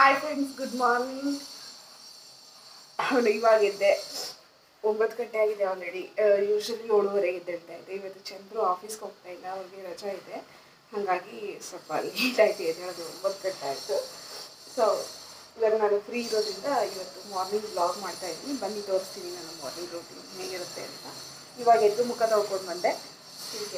Hi friends good morning ಅವಳು ಇವಾಗ ಎದ್ದೆ ಒಂಬತ್ತು ಗಂಟೆ ಆಗಿದೆ ಆಲ್ರೆಡಿ ಯೂಶಲಿ ಏಳುವರೆಗೆ ಎದ್ದೇಳ್ತಾ ಇದ್ದೆ ಇವತ್ತು ಚಂದ್ರು ಆಫೀಸ್ಗೆ ಹೋಗ್ತಾ ಇಲ್ಲ ಅವ್ರಿಗೆ ರಜಾ ಇದೆ ಹಾಗಾಗಿ ಸ್ವಲ್ಪ ಲೇಟ್ ಆಯಿತು ಎದ್ದೇಳೋದು ಒಂಬತ್ತು ಗಂಟೆ ಆಯಿತು ಸೊ ಇವಾಗ ನಾನು ಫ್ರೀ ಇರೋದ್ರಿಂದ ಇವತ್ತು ಮಾರ್ನಿಂಗ್ ಬ್ಲಾಗ್ ಮಾಡ್ತಾ ಇದ್ದೀನಿ ಬನ್ನಿ ತೋರಿಸ್ತೀನಿ ನಾನು ಮಾರ್ನಿಂಗ್ ರೋಟೀನ್ ಹೇಗಿರುತ್ತೆ ಅಂತ ಇವಾಗ ಎದ್ದು ಮುಖ ತೊಳ್ಕೊಂಡು ಬಂದೆ ಹೀಗೆ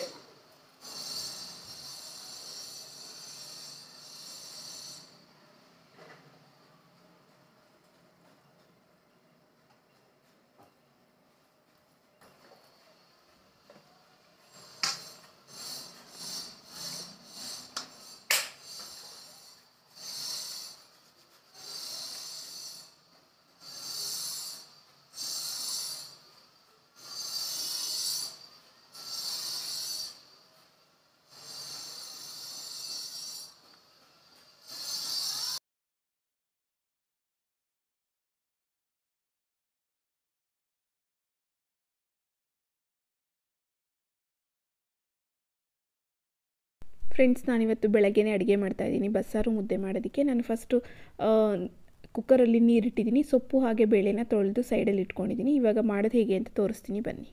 ಫ್ರೆಂಡ್ಸ್ ನಾನಿವತ್ತು ಬೆಳಗ್ಗೆನೇ ಅಡುಗೆ ಮಾಡ್ತಾಯಿದ್ದೀನಿ ಬಸ್ಸಾರು ಮುದ್ದೆ ಮಾಡೋದಕ್ಕೆ ನಾನು ಫಸ್ಟು ಕುಕ್ಕರಲ್ಲಿ ನೀರಿಟ್ಟಿದ್ದೀನಿ ಸೊಪ್ಪು ಹಾಗೆ ಬೇಳೆನ ತೊಳೆದು ಸೈಡಲ್ಲಿ ಇಟ್ಕೊಂಡಿದ್ದೀನಿ ಇವಾಗ ಮಾಡೋದು ಹೇಗೆ ಅಂತ ತೋರಿಸ್ತೀನಿ ಬನ್ನಿ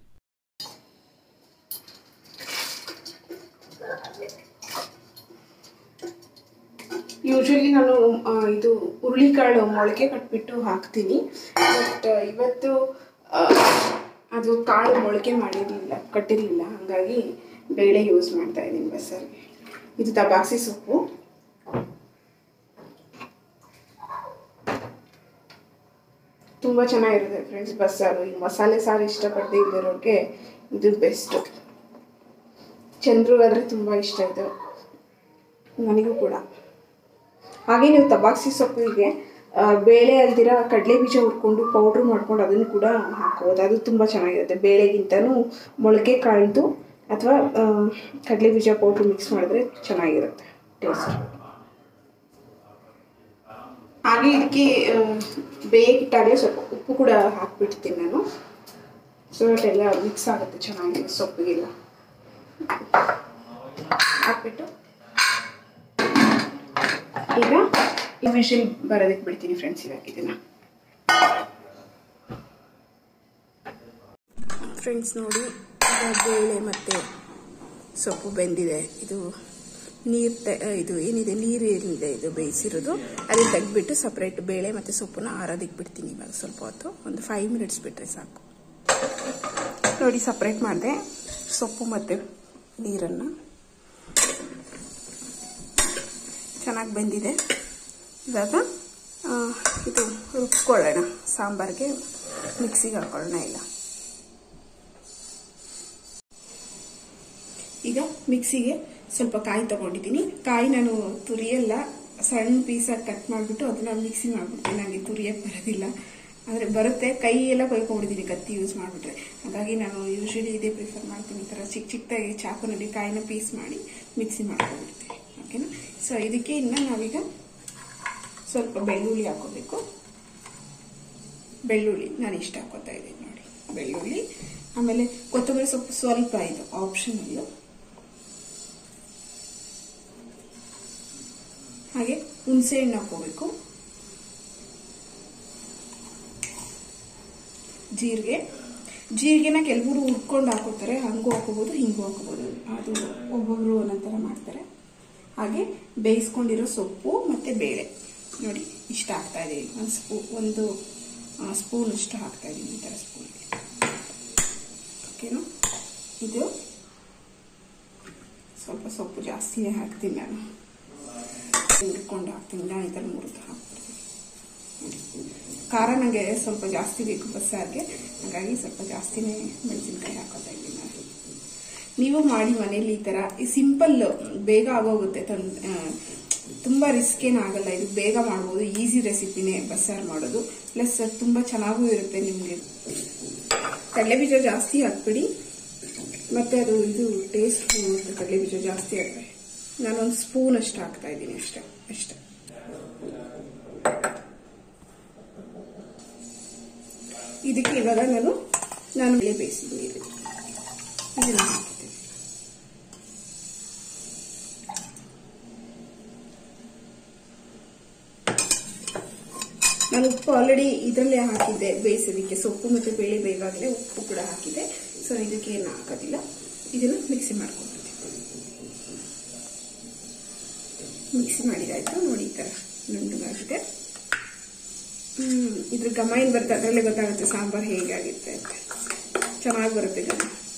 ಯೂಶಲಿ ನಾನು ಆ, ಇದು ಹುರುಳಿಕಾಳು ಮೊಳಕೆ ಕಟ್ಬಿಟ್ಟು ಹಾಕ್ತೀನಿ ಬಟ್ ಇವತ್ತು ಆ, ಅದು ಕಾಳು ಮೊಳಕೆ ಮಾಡಿರಲಿಲ್ಲ ಕಟ್ಟಿರಲಿಲ್ಲ ಹಾಗಾಗಿ ಬೇಳೆ ಯೂಸ್ ಮಾಡ್ತಾ ಇದ್ದೀನಿ ಬಸ್ಸಾರಿಗೆ ಇದು ತಬಾಕ್ಸಿ ಸೊಪ್ಪು ತುಂಬ ಚೆನ್ನಾಗಿರುತ್ತೆ ಫ್ರೆಂಡ್ಸ್ ಬಸ್ಸಾರು ಈ ಮಸಾಲೆ ಸಾರು ಇಷ್ಟಪಡದೆ ಇಲ್ಲಿರೋರಿಗೆ ಇದು ಬೆಸ್ಟು ಚಂದ್ರುಗಾದರೆ ತುಂಬ ಇಷ್ಟ ಇದು ನನಗೂ ಕೂಡ ಹಾಗೆ ನೀವು ತಬಾಕ್ಸಿ ಸೊಪ್ಪಿಗೆ ಆ, ಬೇಳೆ ಅಲ್ದಿರ ಕಡಲೆ ಬೀಜ ಹುರ್ಕೊಂಡು ಪೌಡ್ರ್ ಮಾಡ್ಕೊಂಡು ಅದನ್ನು ಕೂಡ ಹಾಕೋದು ಅದು ತುಂಬ ಚೆನ್ನಾಗಿರುತ್ತೆ ಬೇಳೆಗಿಂತನೂ ಮೊಳಕೆ ಕಾಳ್ದು ಅಥವಾ ಕಡಲೆ ಬೀಜ ಪೌಡ್ರ್ ಮಿಕ್ಸ್ ಮಾಡಿದ್ರೆ ಚೆನ್ನಾಗಿರುತ್ತೆ ಟೇಸ್ಟ್ ಹಾಗೆ ಇದಕ್ಕೆ ಬೇಯಿಟ್ಟಾಗಲೇ ಸ್ವಲ್ಪ ಉಪ್ಪು ಕೂಡ ಹಾಕ್ಬಿಡ್ತೀನಿ ನಾನು ಸೊ ಎಲ್ಲ ಮಿಕ್ಸ್ ಆಗುತ್ತೆ ಚೆನ್ನಾಗಿ ಸೊಪ್ಪಿಗೆಲ್ಲ ಹಾಕ್ಬಿಟ್ಟು ಈಗ ಈ ಮಿಷಿನ್ ಬರೋದಕ್ಕೆ ಬಿಡ್ತೀನಿ ಫ್ರೆಂಡ್ಸ್ ಇವಾಗ ಇದನ್ನ ಫ್ರೆಂಡ್ಸ್ ನೋಡಿ ಈಗ ಬೇಳೆ ಮತ್ತು ಸೊಪ್ಪು ಬೆಂದಿದೆ ಇದು ನೀರು ತ ಇದು ಏನಿದೆ ನೀರು ಏನಿದೆ ಇದು ಬೇಯಿಸಿರೋದು ಅದನ್ನು ತೆಗೆದ್ಬಿಟ್ಟು ಸಪ್ರೇಟ್ ಬೇಳೆ ಮತ್ತು ಸೊಪ್ಪನ್ನ ಆರೋದಕ್ಕೆ ಬಿಡ್ತೀನಿ ಇವಾಗ ಸ್ವಲ್ಪ ಹೊತ್ತು ಒಂದು ಫೈವ್ ಮಿನಿಟ್ಸ್ ಬಿಟ್ಟರೆ ಸಾಕು ನೋಡಿ ಸಪ್ರೇಟ್ ಮಾಡಿದೆ ಸೊಪ್ಪು ಮತ್ತು ನೀರನ್ನು ಚೆನ್ನಾಗಿ ಬೆಂದಿದೆ ಇವಾಗ ಆ, ಇದು ರುಬ್ಕೊಳ್ಳೋಣ ಸಾಂಬಾರಿಗೆ ಮಿಕ್ಸಿಗೆ ಹಾಕೊಳ್ಳೋಣ ಇಲ್ಲ ಈಗ ಮಿಕ್ಸಿಗೆ ಸ್ವಲ್ಪ ಕಾಯಿ ತಗೊಂಡಿದ್ದೀನಿ ಕಾಯಿ ನಾನು ತುರಿಯಲ್ಲ ಸಣ್ಣ ಪೀಸಾಗಿ ಕಟ್ ಮಾಡಿಬಿಟ್ಟು ಅದನ್ನ ಮಿಕ್ಸಿ ಮಾಡಿಬಿಡ್ತೀನಿ ನನಗೆ ತುರಿಯಕ್ಕೆ ಬರೋದಿಲ್ಲ ಆದರೆ ಬರುತ್ತೆ ಕೈ ಎಲ್ಲ ಕೊಯ್ಕೊಂಡಿದ್ದೀನಿ ಕತ್ತಿ ಯೂಸ್ ಮಾಡಿಬಿಟ್ರೆ ಹಾಗಾಗಿ ನಾನು ಯೂಶಲಿ ಇದೇ ಪ್ರಿಫರ್ ಮಾಡ್ತೀನಿ ಈ ಥರ ಚಿಕ್ಕ ಚಿಕ್ಕದಾಗಿ ಚಾಕುನಲ್ಲಿ ಕಾಯಿನ ಪೀಸ್ ಮಾಡಿ ಮಿಕ್ಸಿ ಮಾಡ್ಕೊಂಡ್ಬಿಡ್ತೀನಿ ಓಕೆನಾ ಸೊ ಇದಕ್ಕೆ ಇನ್ನು ನಾವೀಗ ಸ್ವಲ್ಪ ಬೆಳ್ಳುಳ್ಳಿ ಹಾಕೋಬೇಕು ಬೆಳ್ಳುಳ್ಳಿ ನಾನು ಇಷ್ಟ ಹಾಕೋತಾ ಇದ್ದೀನಿ ನೋಡಿ ಬೆಳ್ಳುಳ್ಳಿ ಆಮೇಲೆ ಕೊತ್ತಂಬರಿ ಸೊಪ್ಪು ಸ್ವಲ್ಪ ಇದು ಆಪ್ಷನಲ್ಲು ಹಾಗೆ ಹುಣಸೆ ಹಣ್ಣು ಹಾಕೋಬೇಕು ಜೀರಿಗೆ ಜೀರಿಗೆನ ಕೆಲವರು ಹುರ್ಕೊಂಡು ಹಾಕೋತಾರೆ ಹಂಗೂ ಹಾಕೋಬೋದು ಹಿಂಗೂ ಹಾಕೋಬೋದು ಅದು ಒಬ್ಬೊಬ್ರು ಒಂದೊಂಥರ ಮಾಡ್ತಾರೆ ಹಾಗೆ ಬೇಯಿಸ್ಕೊಂಡಿರೋ ಸೊಪ್ಪು ಮತ್ತು ಬೇಳೆ ನೋಡಿ ಇಷ್ಟ ಹಾಕ್ತಾ ಇದ್ದೀವಿ ಒಂದು ಸ್ಪೂ ಒಂದು ಸ್ಪೂನ್ ಅಷ್ಟು ಹಾಕ್ತಾ ಇದ್ದೀನಿ ಈ ಥರ ಸ್ಪೂನ್ ಓಕೆನಾ ಇದು ಸ್ವಲ್ಪ ಸೊಪ್ಪು ಜಾಸ್ತಿನೇ ಹಾಕ್ತೀನಿ ನಾನು ಹುರ್ಕೊಂಡು ಹಾಕ್ತೀನಿ ನಾನು ಈ ಥರ ಮುರಿದು ಹಾಕ್ಬಿಡ್ತೀನಿ ಖಾರ ನನಗೆ ಸ್ವಲ್ಪ ಜಾಸ್ತಿ ಬೇಕು ಬಸ್ಸಾರಿಗೆ ಹಾಗಾಗಿ ಸ್ವಲ್ಪ ಜಾಸ್ತಿನೇ ಮೆಣಸಿನ್ಕಾಯಿ ಹಾಕೋತಾ ಇದ್ದೀನಿ ನಾನು ನೀವು ಮಾಡಿ ಮನೇಲಿ ಈ ಥರ ಸಿಂಪಲ್ ಬೇಗ ಆಗೋಗುತ್ತೆ ತನ್ ಆ, ತುಂಬ ರಿಸ್ಕ್ ಏನಾಗಲ್ಲ ಇದು ಬೇಗ ಮಾಡ್ಬೋದು ಈಸಿ ರೆಸಿಪಿನೇ ಬಸ್ಸಾರು ಮಾಡೋದು ಪ್ಲಸ್ ತುಂಬ ಚೆನ್ನಾಗೂ ಇರುತ್ತೆ ನಿಮಗೆ ಕಡಲೆ ಬೀಜ ಜಾಸ್ತಿ ಹಾಕ್ಬಿಡಿ ಮತ್ತೆ ಅದು ಇದು ಟೇಸ್ಟ್ ಕಡಲೆ ಬೀಜ ಜಾಸ್ತಿ ಹಾಕ್ತಾರೆ ನಾನೊಂದು ಸ್ಪೂನ್ ಅಷ್ಟು ಹಾಕ್ತಾ ಇದ್ದೀನಿ ಅಷ್ಟೇ ಅಷ್ಟೇ ಇದಕ್ಕೆ ಇವಾಗ ನಾನು ನಾನು ಬೇಳೆ ಬೇಯಿಸಿದ್ದೀನಿ ಇದನ್ನ ಹಾಕ್ತೀನಿ ನಾನು ಉಪ್ಪು ಆಲ್ರೆಡಿ ಇದರಲ್ಲೇ ಹಾಕಿದ್ದೆ ಬೇಯಿಸೋದಕ್ಕೆ ಸೊಪ್ಪು ಮತ್ತು ಬೇಳೆ ಬೇಗಾಗಲೇ ಉಪ್ಪು ಕೂಡ ಹಾಕಿದ್ದೆ ಸೊ ಇದಕ್ಕೆ ಏನು ಹಾಕೋದಿಲ್ಲ ಇದನ್ನು ಮಿಕ್ಸಿ ಮಾಡ್ಕೊಂಡ್ಬಿಡ್ತೀನಿ ಮಿಕ್ಸಿ ಮಾಡಿದಾಯ್ತು ನೋಡಿ ಈ ಥರ ನುಣ್ಣಗಾಗಿದೆ ಹ್ಮ್ ಇದ್ರ ಘಮ ಏನು ಬರುತ್ತೆ ಅದರಲ್ಲೇ ಗೊತ್ತಾಗುತ್ತೆ ಸಾಂಬಾರು ಹೇಗಾಗುತ್ತೆ ಅಂತ ಚೆನ್ನಾಗಿ ಬರುತ್ತೆ ಘಮ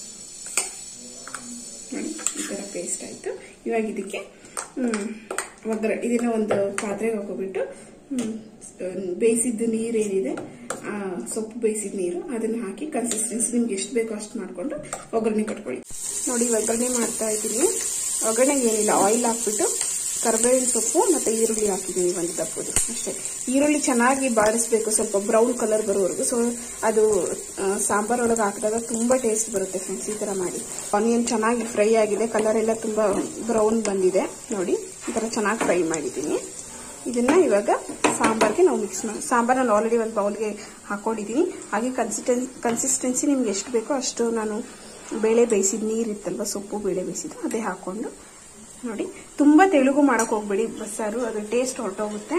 ನೋಡಿ ಈ ಥರ ಪೇಸ್ಟ್ ಆಯಿತು ಇವಾಗ ಇದಕ್ಕೆ ಒಗ್ಗರ ಇದನ್ನ ಒಂದು ಪಾತ್ರೆಗೆ ಹಾಕೋಬಿಟ್ಟು ಹ್ಮ್, ಬೇಯಿಸಿದ್ದು ನೀರು ಏನಿದೆ ಆ ಸೊಪ್ಪು ಬೇಯಿಸಿದ ನೀರು ಅದನ್ನ ಹಾಕಿ ಕನ್ಸಿಸ್ಟೆನ್ಸಿ ನಿಮ್ಗೆ ಎಷ್ಟು ಬೇಕೋ ಅಷ್ಟು ಮಾಡಿಕೊಂಡು ಒಗ್ಗರಣೆ ಕಟ್ಕೊಳ್ಳಿ ನೋಡಿ ಒಗ್ಗರಣೆ ಮಾಡ್ತಾ ಇದ್ದೀನಿ ಒಗ್ಗರಣೆಗೆ ಏನಿಲ್ಲ ಆಯಿಲ್ ಹಾಕ್ಬಿಟ್ಟು ಕರ್ಬೇವಿನ ಸೊಪ್ಪು ಮತ್ತೆ ಈರುಳ್ಳಿ ಹಾಕಿದ್ದೀನಿ ಒಂದು ದಪ್ಪದು ಅಷ್ಟೇ ಈರುಳ್ಳಿ ಚೆನ್ನಾಗಿ ಬಾಡಿಸ್ಬೇಕು ಸ್ವಲ್ಪ ಬ್ರೌನ್ ಕಲರ್ ಬರೋವರೆಗೂ ಸೊ ಅದು ಸಾಂಬಾರ್ ಒಳಗೆ ಹಾಕಿದಾಗ ತುಂಬಾ ಟೇಸ್ಟ್ ಬರುತ್ತೆ ಫ್ರೆಂಡ್ಸ್ ಈ ತರ ಮಾಡಿ ಆನಿಯನ್ ಚೆನ್ನಾಗಿ ಫ್ರೈ ಆಗಿದೆ ಕಲರ್ ಎಲ್ಲ ತುಂಬಾ ಬ್ರೌನ್ ಬಂದಿದೆ ನೋಡಿ ಈ ತರ ಚೆನ್ನಾಗಿ ಫ್ರೈ ಮಾಡಿದ್ದೀನಿ ಇದನ್ನ ಇವಾಗ ಸಾಂಬಾರ್ಗೆ ನಾವು ಮಿಕ್ಸ್ ಮಾಡಿ ಸಾಂಬಾರ್ ನಾನು ಆಲ್ರೆಡಿ ಒಂದು ಬೌಲ್ಗೆ ಹಾಕೊಂಡಿದ್ದೀನಿ ಹಾಗೆ ಕನ್ಸಿಸ್ಟೆನ್ ಕನ್ಸಿಸ್ಟೆನ್ಸಿ ನಿಮ್ಗೆ ಎಷ್ಟು ಬೇಕೋ ಅಷ್ಟು ನಾನು ಬೇಳೆ ಬೇಯಿಸಿದ ನೀರು ಇತ್ತಲ್ವ ಸೊಪ್ಪು ಬೇಳೆ ಬೇಯಿಸಿದ್ದು ಅದೇ ಹಾಕೊಂಡು ನೋಡಿ ತುಂಬಾ ತೆಳುಗು ಮಾಡಕ್ ಹೋಗ್ಬೇಡಿ ಬಸ್ಸಾರು ಅದು ಟೇಸ್ಟ್ ಹೊರಟೋಗುತ್ತೆ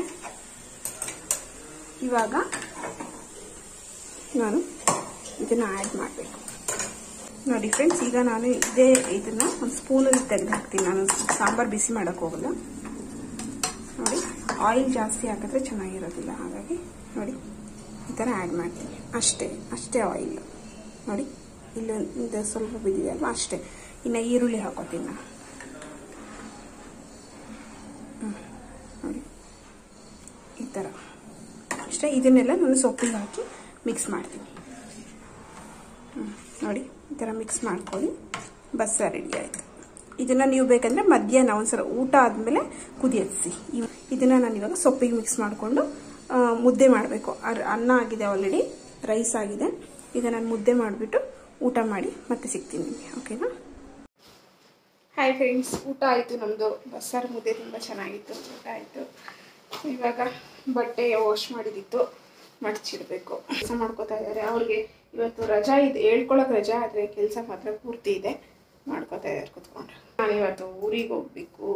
ಇವಾಗ ನಾನು ಇದನ್ನ ಆ್ಯಡ್ ಮಾಡಬೇಕು ನೋಡಿ ಫ್ರೆಂಡ್ಸ್ ಈಗ ನಾನು ಇದೇ ಇದನ್ನ ಒಂದು ಸ್ಪೂನಲ್ಲಿ ತೆಗೆದು ಹಾಕ್ತೀನಿ ನಾನು ಸಾಂಬಾರ್ ಬಿಸಿ ಮಾಡಕ್ ಹೋಗಲ್ಲ ನೋಡಿ ಆಯಿಲ್ ಜಾಸ್ತಿ ಹಾಕಿದ್ರೆ ಚೆನ್ನಾಗಿರೋದಿಲ್ಲ ಹಾಗಾಗಿ ನೋಡಿ ಈ ಥರ ಆ್ಯಡ್ ಮಾಡ್ತೀನಿ ಅಷ್ಟೇ ಅಷ್ಟೇ ಆಯಿಲ್ ನೋಡಿ ಇಲ್ಲೊಂದು ಸ್ವಲ್ಪ ಬಿದ್ದಿದೆ ಅಲ್ವಾ ಅಷ್ಟೇ ಇನ್ನು ಈರುಳ್ಳಿ ಹಾಕೋತೀನಿ ನಾನು ಹ್ಮ್. ನೋಡಿ ಈ ಥರ ಅಷ್ಟೇ ಇದನ್ನೆಲ್ಲ ನಾನು ಸೊಪ್ಪಿಗೆ ಹಾಕಿ ಮಿಕ್ಸ್ ಮಾಡ್ತೀನಿ ಹ್ಮ್. ನೋಡಿ ಈ ಥರ ಮಿಕ್ಸ್ ಮಾಡ್ಕೊಳ್ಳಿ ಬಸ್ಸಾರು ರೆಡಿ ಆಯಿತು ಇದನ್ನ ನೀವು ಬೇಕಂದ್ರೆ ಮಧ್ಯಾಹ್ನ ಒಂದ್ಸಲ ಊಟ ಆದಮೇಲೆ ಕುದಿಯತ್ಸಿ ಇದನ್ನ ನಾನು ಇವಾಗ ಸೊಪ್ಪಿಗೆ ಮಿಕ್ಸ್ ಮಾಡಿಕೊಂಡು ಮುದ್ದೆ ಮಾಡಬೇಕು ಅನ್ನ ಆಗಿದೆ ಆಲ್ರೆಡಿ ರೈಸ್ ಆಗಿದೆ ಈಗ ನಾನು ಮುದ್ದೆ ಮಾಡಿಬಿಟ್ಟು ಊಟ ಮಾಡಿ ಮತ್ತೆ ಸಿಗ್ತೀನಿ ನಿಮಗೆ ಓಕೆನಾ ಹಾಯ್ ಫ್ರೆಂಡ್ಸ್ ಊಟ ಆಯಿತು ನಮ್ಮದು ಬಸ್ಸಾರು ಮುದ್ದೆ ತುಂಬ ಚೆನ್ನಾಗಿತ್ತು ಊಟ ಆಯಿತು ಇವಾಗ ಬಟ್ಟೆ ವಾಶ್ ಮಾಡಿದಿತ್ತು ಮಡಚಿಡಬೇಕು ಕೆಲಸ ಮಾಡ್ಕೋತಾ ಇದ್ದಾರೆ ಅವ್ರಿಗೆ ಇವತ್ತು ರಜಾ ಇದೆ ಹೇಳ್ಕೊಳಕ್ಕೆ ರಜಾ ಆದರೆ ಕೆಲಸ ಮಾತ್ರ ಪೂರ್ತಿ ಇದೆ ಮಾಡ್ಕೋತಾ ಇದ್ದಾರೆ ಕುತ್ಕೊಂಡು ನಾನು ಇವತ್ತು ಊರಿಗೆ ಹೋಗಬೇಕು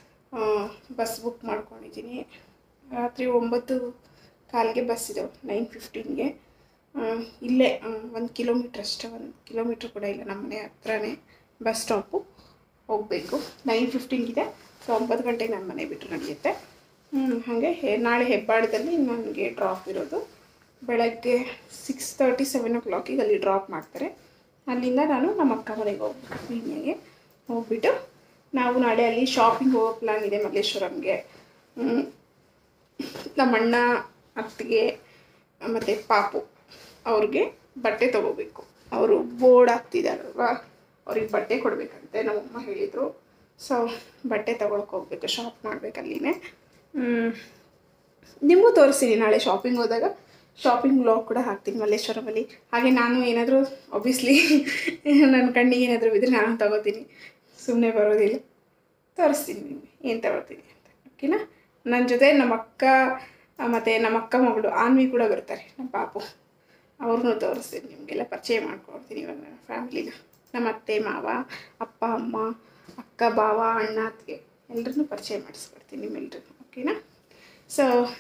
ಬಸ್ ಬುಕ್ ಮಾಡ್ಕೊಂಡಿದ್ದೀನಿ ರಾತ್ರಿ ಒಂಬತ್ತು ಕಾಲಿಗೆ ಬಸ್ ಇದೆ ನೈನ್ ಫಿಫ್ಟೀನ್ಗೆ ಇಲ್ಲೇ ಒಂದು ಕಿಲೋಮೀಟ್ರ್ ಅಷ್ಟೇ ಒಂದು ಕಿಲೋಮೀಟ್ರ್ ಕೂಡ ಇಲ್ಲ ನಮ್ಮ ಮನೆ ಹತ್ರನೇ ಬಸ್ ಸ್ಟಾಪು ಹೋಗಬೇಕು ನೈನ್ ಫಿಫ್ಟೀನ್ಗಿದೆ ಸೊ ಒಂಬತ್ತು ಗಂಟೆಗೆ ನನ್ನ ಮನೆ ಬಿಟ್ಟು ನಡೆಯುತ್ತೆ ಹ್ಮ್, ಹಾಗೆ ಹೆ- ನಾಳೆ ಹೆಬ್ಬಾಳದಲ್ಲಿ ನನಗೆ ಡ್ರಾಪ್ ಇರೋದು ಬೆಳಗ್ಗೆ ಸಿಕ್ಸ್ ತರ್ಟಿ ಸೆವೆನ್ ಓ ಕ್ಲಾಕಿಗೆ ಅಲ್ಲಿ ಡ್ರಾಪ್ ಮಾಡ್ತಾರೆ ಅಲ್ಲಿಂದ ನಾನು ನಮ್ಮ ಅಕ್ಕ ಮನೆಗೆ ಹೋಗ್ಬೇಕು ಬೀಮ್ಯಾಗೆ ಹೋಗ್ಬಿಟ್ಟು ನಾವು ನಾಳೆ ಅಲ್ಲಿ ಶಾಪಿಂಗ್ ಹೋಗೋ ಪ್ಲ್ಯಾನ್ ಇದೆ ಮಲ್ಲೇಶ್ವರಂಗೆ ಹ್ಮ್. ನಮ್ಮ ಅಣ್ಣ ಅತ್ತಿಗೆ ಮತ್ತು ಪಾಪು ಅವ್ರಿಗೆ ಬಟ್ಟೆ ತಗೋಬೇಕು ಅವರು ಬೋರ್ಡ್ ಹಾಕ್ತಿದಾರಲ್ವಾ ಅವ್ರಿಗೆ ಬಟ್ಟೆ ಕೊಡಬೇಕಂತೆ ನಮ್ಮಮ್ಮ ಹೇಳಿದರು ಸೊ ಬಟ್ಟೆ ತಗೊಳಕ್ಕೆ ಹೋಗ್ಬೇಕು ಶಾಪ್ ಮಾಡ್ಬೇಕು ಅಲ್ಲಿನೇ ಹ್ಮ್. ನಿಮಗೂ ತೋರಿಸ್ತೀನಿ ನಾಳೆ ಶಾಪಿಂಗ್ ಹೋದಾಗ ಶಾಪಿಂಗ್ ಬ್ಲಾಗ್ ಕೂಡ ಹಾಕ್ತೀನಿ ಮಲ್ಲೇಶ್ವರಮಲ್ಲಿ ಹಾಗೆ ನಾನು ಏನಾದರೂ ಒಬ್ವಿಯಸ್ಲಿ ನನ್ನ ಕಣ್ಣಿಗೆ ಏನಾದರೂ ಬಿದ್ದರೆ ನಾನು ತಗೋತೀನಿ ಸುಮ್ಮನೆ ಬರೋದಿಲ್ಲ ತೋರಿಸ್ತೀನಿ ನಿಮಗೆ ಏನು ತಗೊಳ್ತೀನಿ ಅಂತ ಓಕೆನಾ ನನ್ನ ಜೊತೆ ನಮ್ಮ ಅಕ್ಕ ಮತ್ತು ನಮ್ಮ ಅಕ್ಕ ಮಗಳು ಆನ್ವಿ ಕೂಡ ಬರ್ತಾರೆ ನಮ್ಮ ಪಾಪು ಅವ್ರನ್ನೂ ತೋರಿಸ್ತೀನಿ ನಿಮಗೆಲ್ಲ ಪರಿಚಯ ಮಾಡ್ಕೊಡ್ತೀನಿ ಇವಾಗ ನನ್ನ ಫ್ಯಾಮಿಲಿನ ನಮ್ಮ ಅತ್ತೆ ಮಾವ ಅಪ್ಪ ಅಮ್ಮ ಅಕ್ಕ ಬಾವ ಅಣ್ಣ ಅತ್ತಿಗೆ ಎಲ್ರನ್ನೂ ಪರಿಚಯ ಮಾಡಿಸ್ಕೊಡ್ತೀನಿ ನಿಮ್ಮೆಲ್ರಿಗೂ ಓಕೆನಾ ಸೊ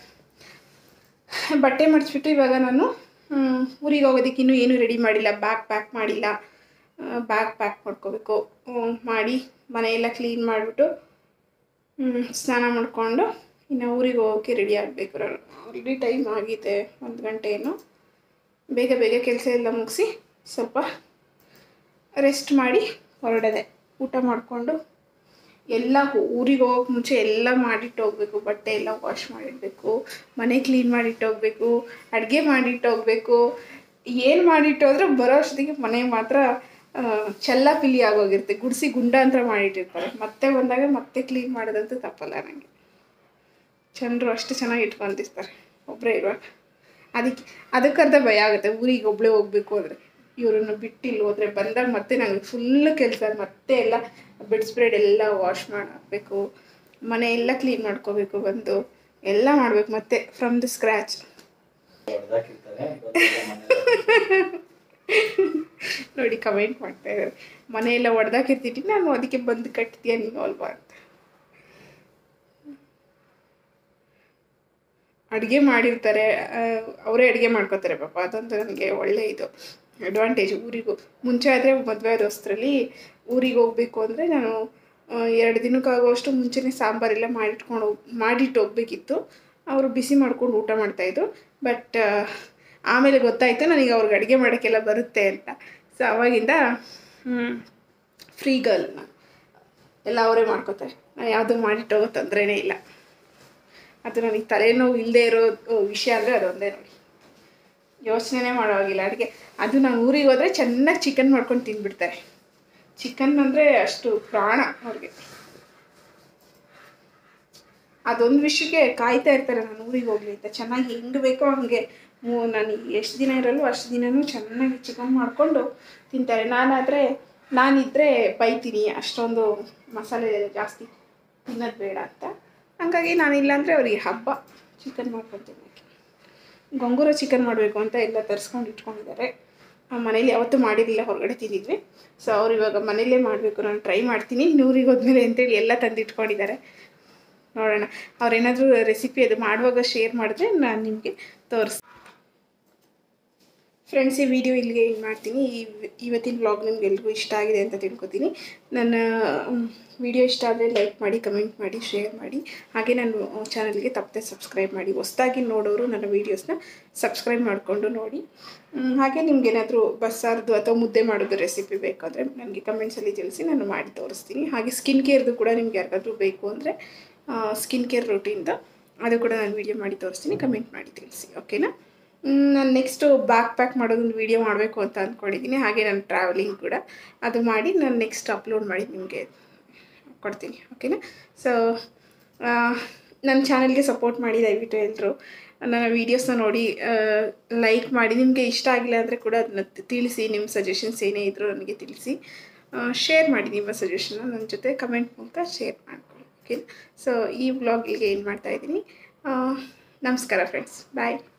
ಬಟ್ಟೆ ಮಡಿಸ್ಬಿಟ್ಟು ಇವಾಗ ನಾನು ಹ್ಮ್, ಊರಿಗೆ ಹೋಗೋದಕ್ಕೆ ಇನ್ನೂ ಏನೂ ರೆಡಿ ಮಾಡಿಲ್ಲ ಬ್ಯಾಗ್ ಪ್ಯಾಕ್ ಮಾಡಿಲ್ಲ ಬ್ಯಾಗ್ ಪ್ಯಾಕ್ ಮಾಡ್ಕೋಬೇಕು ಹ್ಮ್, ಮಾಡಿ ಮನೆಯೆಲ್ಲ ಕ್ಲೀನ್ ಮಾಡಿಬಿಟ್ಟು ಸ್ನಾನ ಮಾಡಿಕೊಂಡು ಇನ್ನು ಊರಿಗೆ ಹೋಗೋಕ್ಕೆ ರೆಡಿ ಆಗಬೇಕು ಆಲ್ರೆಡಿ ಟೈಮ್ ಆಗಿದೆ ಒಂದು ಗಂಟೆ ಏನು ಬೇಗ ಬೇಗ ಕೆಲಸ ಎಲ್ಲ ಮುಗಿಸಿ ಸ್ವಲ್ಪ ರೆಸ್ಟ್ ಮಾಡಿ ಹೊರಡದೆ ಊಟ ಮಾಡಿಕೊಂಡು ಎಲ್ಲ ಊರಿಗೆ ಹೋಗೋಕೆ ಮುಂಚೆ ಎಲ್ಲ ಮಾಡಿಟ್ಟು ಹೋಗ್ಬೇಕು ಬಟ್ಟೆ ಎಲ್ಲ ವಾಶ್ ಮಾಡಿಡಬೇಕು ಮನೆ ಕ್ಲೀನ್ ಮಾಡಿಟ್ಟು ಹೋಗ್ಬೇಕು ಅಡುಗೆ ಮಾಡಿಟ್ಟು ಹೋಗ್ಬೇಕು ಏನು ಮಾಡಿಟ್ಟು ಹೋದ್ರೆ ಬರೋ ಅಷ್ಟೊತ್ತಿಗೆ ಮನೆ ಮಾತ್ರ ಆ, ಚೆಲ್ಲ ಪಿಲಿ ಆಗೋಗಿರುತ್ತೆ ಗುಡಿಸಿ ಗುಂಡಾಂತರ ಮಾಡಿಟ್ಟಿರ್ತಾರೆ ಮತ್ತೆ ಬಂದಾಗ ಮತ್ತೆ ಕ್ಲೀನ್ ಮಾಡೋದಂತೂ ತಪ್ಪಲ್ಲ ನನಗೆ ಜನರು ಅಷ್ಟು ಚೆನ್ನಾಗಿ ಇಟ್ಕೊಂತಿರ್ತಾರೆ ಒಬ್ಬರೇ ಇರುವಾಗ ಅದಕ್ಕೆ ಅದಕ್ಕರ್ಧ ಭಯ ಆಗುತ್ತೆ ಊರಿಗೆ ಒಬ್ಬಳೇ ಹೋಗ್ಬೇಕು ಅಂದರೆ ಇವರನ್ನು ಬಿಟ್ಟಿಲ್ಲಿ ಹೋದ್ರೆ ಬಂದಾಗ ಮತ್ತೆ ನನಗೆ ಫುಲ್ ಕೆಲಸ ಮತ್ತೆ ಎಲ್ಲ ಬೆಡ್ ಸ್ಪ್ರೆಡ್ ಎಲ್ಲ ವಾಶ್ ಮಾಡಿ ಹಾಕಬೇಕು ಮನೆ ಎಲ್ಲ ಕ್ಲೀನ್ ಮಾಡ್ಕೋಬೇಕು ಬಂದು ಎಲ್ಲ ಮಾಡಬೇಕು ಮತ್ತೆ ಫ್ರಮ್ ದ ಸ್ಕ್ರ್ಯಾಚ್ ಹೊಡ್ದಾಕಿರ್ತಾರೆ ಬಂದೆಲ್ಲ ಮನೇಲಿ ನೋಡಿ ಕಮೆಂಟ್ ಮಾಡ್ತಾ ಇದ್ದಾರೆ ಮನೆಯೆಲ್ಲ ಹೊಡೆದಾಕಿರ್ತೀನಿ ನಾನು ಅದಕ್ಕೆ ಬಂದು ಕಟ್ತೀಯ ನೀನು ಅಲ್ವಾ ಅಂತ ಅಡುಗೆ ಮಾಡಿರ್ತಾರೆ ಆ, ಅವರೇ ಅಡುಗೆ ಮಾಡ್ಕೋತಾರೆ ಪಾಪ ಅದೊಂದು ನನಗೆ ಒಳ್ಳೆ ಇದು ಅಡ್ವಾಂಟೇಜ್ ಊರಿಗೂ ಮುಂಚೆ ಆದರೆ ಮದುವೆ ಆದೋಸ್ತ್ರಲ್ಲಿ ಊರಿಗೆ ಹೋಗ್ಬೇಕು ಅಂದರೆ ನಾನು ಆ, ಎರಡು ದಿನಕ್ಕಾಗುವಷ್ಟು ಮುಂಚೆನೇ ಸಾಂಬಾರೆಲ್ಲ ಮಾಡಿಟ್ಕೊಂಡು ಹೋಗ್ ಮಾಡಿಟ್ಟು ಹೋಗ್ಬೇಕಿತ್ತು ಅವರು ಬಿಸಿ ಮಾಡ್ಕೊಂಡು ಊಟ ಮಾಡ್ತಾಯಿದ್ರು ಬಟ್ ಆಮೇಲೆ ಗೊತ್ತಾಯಿತು ನನಗೆ ಅವ್ರಿಗೆ ಅಡುಗೆ ಮಾಡೋಕ್ಕೆಲ್ಲ ಬರುತ್ತೆ ಅಂತ ಸೊ ಅವಾಗಿಂದ ಫ್ರೀ ಗರ್ಲ್ ನಾನು ಎಲ್ಲ ಅವರೇ ಮಾಡ್ಕೋತಾರೆ ನಾನು ಯಾವುದೂ ಮಾಡಿಟ್ಟೋಗೋ ತೊಂದರೆನೇ ಇಲ್ಲ ಅದು ನನಗೆ ತಲೆನೋವು ಇಲ್ಲದೆ ಇರೋ ವಿಷಯ ಅಂದರೆ ಅದೊಂದೇ ನೋಡಿ ಯೋಚನೆನೇ ಮಾಡೋವಾಗಿಲ್ಲ ಅಡುಗೆ ಅದು ನಾನು ಊರಿಗೆ ಹೋದರೆ ಚೆನ್ನಾಗಿ ಚಿಕನ್ ಮಾಡ್ಕೊಂಡು ತಿಂದ್ಬಿಡ್ತಾರೆ ಚಿಕನ್ ಅಂದರೆ ಅಷ್ಟು ಪ್ರಾಣ ಅವ್ರಿಗೆ ಅದೊಂದು ವಿಷಯಕ್ಕೆ ಕಾಯ್ತಾ ಇರ್ತಾರೆ ನಾನು ಊರಿಗೆ ಹೋಗ್ಲಿ ಅಂತ ಚೆನ್ನಾಗಿ ಹೆಂಗೆ ಬೇಕೋ ಹಾಗೆ ಮೂ ನಾನು ಎಷ್ಟು ದಿನ ಇರಲ್ವೋ ಅಷ್ಟು ದಿನವೂ ಚೆನ್ನಾಗಿ ಚಿಕನ್ ಮಾಡಿಕೊಂಡು ತಿಂತಾರೆ ನಾನಾದರೆ ನಾನಿದ್ದರೆ ಬೈತೀನಿ ಅಷ್ಟೊಂದು ಮಸಾಲೆ ಜಾಸ್ತಿ ತಿನ್ನೋದು ಬೇಡ ಅಂತ ಹಾಗಾಗಿ ನಾನಿಲ್ಲಾಂದರೆ ಅವ್ರಿಗೆ ಹಬ್ಬ ಚಿಕನ್ ಮಾಡ್ಕೊಂಡು ತಿನ್ನೋಕ್ಕೆ ಗೊಂಗೂರ ಚಿಕನ್ ಮಾಡಬೇಕು ಅಂತ ಎಲ್ಲ ತರಿಸ್ಕೊಂಡು ಇಟ್ಕೊಂಡಿದ್ದಾರೆ ಆ ಮನೇಲಿ ಯಾವತ್ತೂ ಮಾಡಿರಲಿಲ್ಲ ಹೊರಗಡೆ ತಿಂದಿದ್ವಿ ಸೊ ಅವ್ರು ಇವಾಗ ಮನೇಲೇ ಮಾಡಬೇಕು ನಾನು ಟ್ರೈ ಮಾಡ್ತೀನಿ ನೂರಿಗೆ ಹೋದ್ಮೇಲೆ ಅಂತೇಳಿ ಎಲ್ಲ ತಂದು ಇಟ್ಕೊಂಡಿದ್ದಾರೆ ನೋಡೋಣ ಅವ್ರೇನಾದರೂ ರೆಸಿಪಿ ಅದು ಮಾಡುವಾಗ ಶೇರ್ ಮಾಡಿದ್ರೆ ನಾನು ನಿಮಗೆ ತೋರಿಸ್ ಫ್ರೆಂಡ್ಸ್ ಈ ವಿಡಿಯೋ ಇಲ್ಲಿಗೆ ಏನು ಮಾಡ್ತೀನಿ ಈ ಇವತ್ತಿನ ವ್ಲಾಗ್ ನಿಮ್ಗೆಲ್ರಿಗೂ ಇಷ್ಟ ಆಗಿದೆ ಅಂತ ತಿಳ್ಕೊತೀನಿ ನನ್ನ ವಿಡಿಯೋ ಇಷ್ಟ ಆದರೆ ಲೈಕ್ ಮಾಡಿ ಕಮೆಂಟ್ ಮಾಡಿ ಶೇರ್ ಮಾಡಿ ಹಾಗೆ ನನ್ನ ಚಾನಲ್ಗೆ ತಪ್ಪದೆ ಸಬ್ಸ್ಕ್ರೈಬ್ ಮಾಡಿ ಹೊಸ್ದಾಗಿ ನೋಡೋರು ನನ್ನ ವೀಡಿಯೋಸ್ನ ಸಬ್ಸ್ಕ್ರೈಬ್ ಮಾಡಿಕೊಂಡು ನೋಡಿ ಹ್ಮ್, ಹಾಗೆ ನಿಮ್ಗೇನಾದರೂ ಬಸ್ಸಾರ್ದು ಅಥವಾ ಮುದ್ದೆ ಮಾಡೋದು ರೆಸಿಪಿ ಬೇಕಾದರೆ ನನಗೆ ಕಮೆಂಟ್ಸಲ್ಲಿ ತಿಳಿಸಿ ನಾನು ಮಾಡಿ ತೋರಿಸ್ತೀನಿ ಹಾಗೆ ಸ್ಕಿನ್ ಕೇರ್ದು ಕೂಡ ನಿಮ್ಗೆ ಯಾರಿಗಾದ್ರೂ ಬೇಕು ಅಂದರೆ ಸ್ಕಿನ್ ಕೇರ್ ರೂಟೀನ್ದು ಅದು ಕೂಡ ನಾನು ವೀಡಿಯೋ ಮಾಡಿ ತೋರಿಸ್ತೀನಿ ಕಮೆಂಟ್ ಮಾಡಿ ತಿಳಿಸಿ ಓಕೆನಾ ನಾನು ನೆಕ್ಸ್ಟು ಬ್ಯಾಕ್ ಪ್ಯಾಕ್ ಮಾಡೋದೊಂದು ವೀಡಿಯೋ ಮಾಡಬೇಕು ಅಂತ ಅಂದ್ಕೊಂಡಿದ್ದೀನಿ ಹಾಗೆ ನನ್ನ ಟ್ರಾವೆಲಿಂಗ್ ಕೂಡ ಅದು ಮಾಡಿ ನಾನು ನೆಕ್ಸ್ಟ್ ಅಪ್ಲೋಡ್ ಮಾಡಿ ನಿಮಗೆ ಕೊಡ್ತೀನಿ ಓಕೆನಾ ಸೊ ನನ್ನ ಚಾನಲ್ಗೆ ಸಪೋರ್ಟ್ ಮಾಡಿ ದಯವಿಟ್ಟು ಎಲ್ಲರೂ ನನ್ನ ವೀಡಿಯೋಸ್ನ ನೋಡಿ ಲೈಕ್ ಮಾಡಿ ನಿಮಗೆ ಇಷ್ಟ ಆಗಿಲ್ಲ ಅಂದರೆ ಕೂಡ ಅದನ್ನ ತಿಳಿಸಿ ನಿಮ್ಮ ಸಜೆಷನ್ಸ್ ಏನೇ ಇದ್ದರೂ ನನಗೆ ತಿಳಿಸಿ ಶೇರ್ ಮಾಡಿ ನಿಮ್ಮ ಸಜೆಷನ್ನ ನನ್ನ ಜೊತೆ ಕಮೆಂಟ್ ಮೂಲಕ ಶೇರ್ ಮಾಡ್ಕೊಳ್ಳಿ ಓಕೆ ಸೊ ಈ ವ್ಲಾಗ್ ಇಲ್ಲಿಗೆ ಏನು ಮಾಡ್ತಾಯಿದ್ದೀನಿ ನಮಸ್ಕಾರ ಫ್ರೆಂಡ್ಸ್ ಬಾಯ್